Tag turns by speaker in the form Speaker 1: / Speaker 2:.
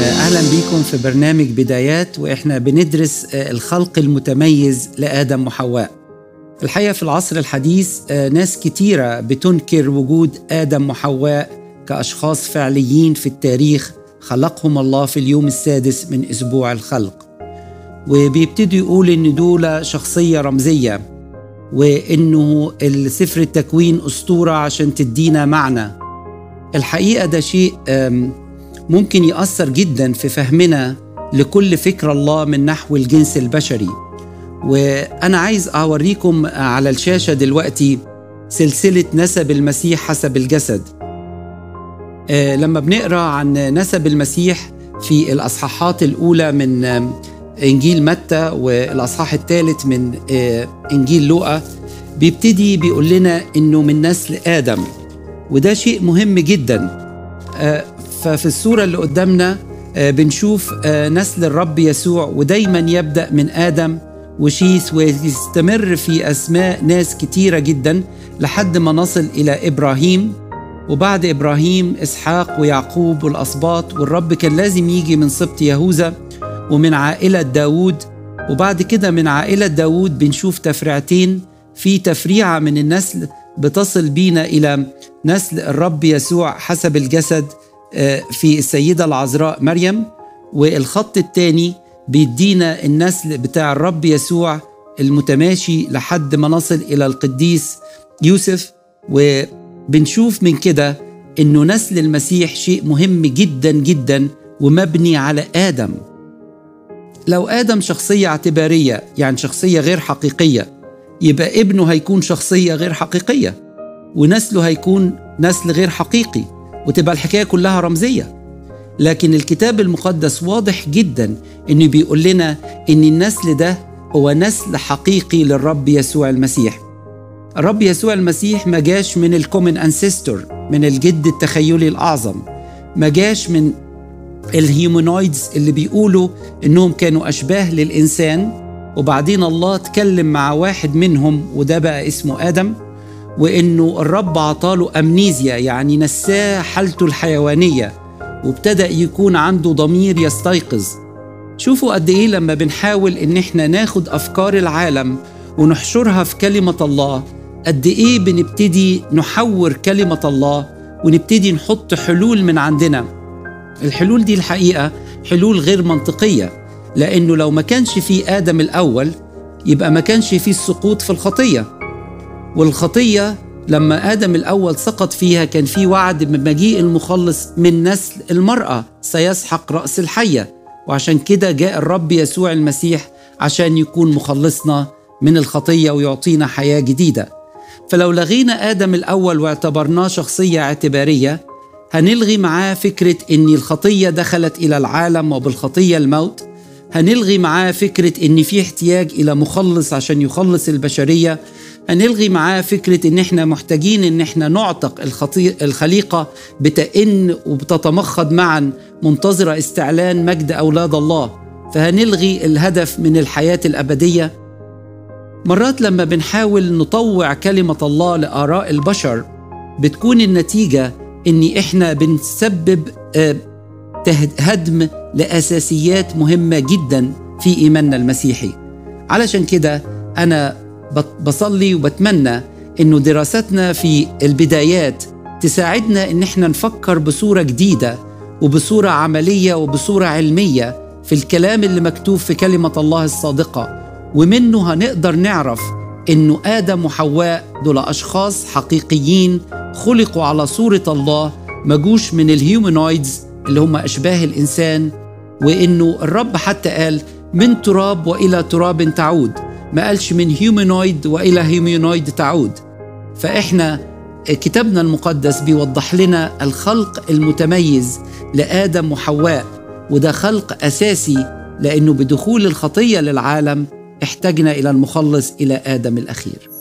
Speaker 1: اهلا بيكم في برنامج بدايات واحنا بندرس الخلق المتميز لادم وحواء. الحقيقه في العصر الحديث ناس كتيره بتنكر وجود ادم وحواء كاشخاص فعليين في التاريخ خلقهم الله في اليوم السادس من اسبوع الخلق. وبيبتدوا يقول ان دول شخصيه رمزيه وانه سفر التكوين اسطوره عشان تدينا معنى. الحقيقه ده شيء ممكن يأثر جدا في فهمنا لكل فكر الله من نحو الجنس البشري وأنا عايز أوريكم على الشاشة دلوقتي سلسلة نسب المسيح حسب الجسد آه لما بنقرأ عن نسب المسيح في الأصحاحات الأولى من آه إنجيل متى والأصحاح الثالث من آه إنجيل لوقا بيبتدي بيقول لنا إنه من نسل آدم وده شيء مهم جدا ففي الصورة اللي قدامنا بنشوف نسل الرب يسوع ودايما يبدأ من آدم وشيث ويستمر في أسماء ناس كتيرة جدا لحد ما نصل إلى إبراهيم وبعد إبراهيم إسحاق ويعقوب والأسباط والرب كان لازم يجي من سبط يهوذا ومن عائلة داود وبعد كده من عائلة داود بنشوف تفريعتين في تفريعة من النسل بتصل بينا إلى نسل الرب يسوع حسب الجسد في السيدة العذراء مريم والخط الثاني بيدينا النسل بتاع الرب يسوع المتماشي لحد ما نصل إلى القديس يوسف وبنشوف من كده إنه نسل المسيح شيء مهم جدا جدا ومبني على آدم لو آدم شخصية اعتبارية يعني شخصية غير حقيقية يبقى ابنه هيكون شخصية غير حقيقية ونسله هيكون نسل غير حقيقي وتبقى الحكايه كلها رمزيه لكن الكتاب المقدس واضح جدا انه بيقول لنا ان النسل ده هو نسل حقيقي للرب يسوع المسيح الرب يسوع المسيح ما جاش من الكومن انسيستور من الجد التخيلي الاعظم ما جاش من الهيومانويدز اللي بيقولوا انهم كانوا اشباه للانسان وبعدين الله اتكلم مع واحد منهم وده بقى اسمه ادم وانه الرب عطاله امنيزيا يعني نساه حالته الحيوانيه وابتدا يكون عنده ضمير يستيقظ شوفوا قد ايه لما بنحاول ان احنا ناخد افكار العالم ونحشرها في كلمه الله قد ايه بنبتدي نحور كلمه الله ونبتدي نحط حلول من عندنا الحلول دي الحقيقه حلول غير منطقيه لانه لو ما كانش في ادم الاول يبقى ما كانش في السقوط في الخطيه والخطيه لما ادم الاول سقط فيها كان في وعد بمجيء المخلص من نسل المراه سيسحق راس الحيه وعشان كده جاء الرب يسوع المسيح عشان يكون مخلصنا من الخطيه ويعطينا حياه جديده فلو لغينا ادم الاول واعتبرناه شخصيه اعتباريه هنلغي معاه فكره ان الخطيه دخلت الى العالم وبالخطيه الموت هنلغي معاه فكره ان في احتياج الى مخلص عشان يخلص البشريه هنلغي معاه فكرة إن إحنا محتاجين إن إحنا نعتق الخليقة بتئن وبتتمخض معا منتظرة استعلان مجد أولاد الله فهنلغي الهدف من الحياة الأبدية مرات لما بنحاول نطوع كلمة الله لآراء البشر بتكون النتيجة إن إحنا بنسبب هدم لأساسيات مهمة جدا في إيماننا المسيحي علشان كده أنا بصلي وبتمنى انه دراستنا في البدايات تساعدنا ان احنا نفكر بصوره جديده وبصوره عمليه وبصوره علميه في الكلام اللي مكتوب في كلمه الله الصادقه ومنه هنقدر نعرف انه ادم وحواء دول اشخاص حقيقيين خلقوا على صوره الله ما جوش من الهيومانويدز اللي هم اشباه الانسان وانه الرب حتى قال من تراب والى تراب تعود ما قالش من هيومانويد والى هيومانويد تعود فاحنا كتابنا المقدس بيوضح لنا الخلق المتميز لادم وحواء وده خلق اساسي لانه بدخول الخطيه للعالم احتجنا الى المخلص الى ادم الاخير